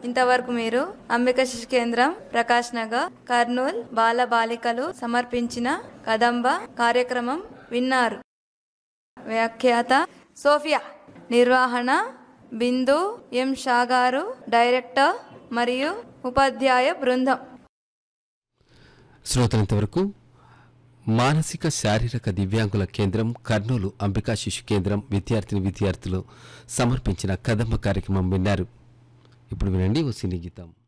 ఇంతవరకు మీరు అంబిక శిశు కేంద్రం ప్రకాష్ నగర్ కర్నూల్ బాల బాలికలు సమర్పించిన కదంబ కార్యక్రమం విన్నారు వ్యాఖ్యాత సోఫియా నిర్వహణ బిందు ఎం షా గారు డైరెక్టర్ మరియు ఉపాధ్యాయ బృందం శ్రోతలంతవరకు మానసిక శారీరక దివ్యాంగుల కేంద్రం కర్నూలు అంబికా శిశు కేంద్రం విద్యార్థిని విద్యార్థులు సమర్పించిన కదంబ కార్యక్రమం విన్నారు ఇప్పుడు వినండి ఓ సినీ గీతం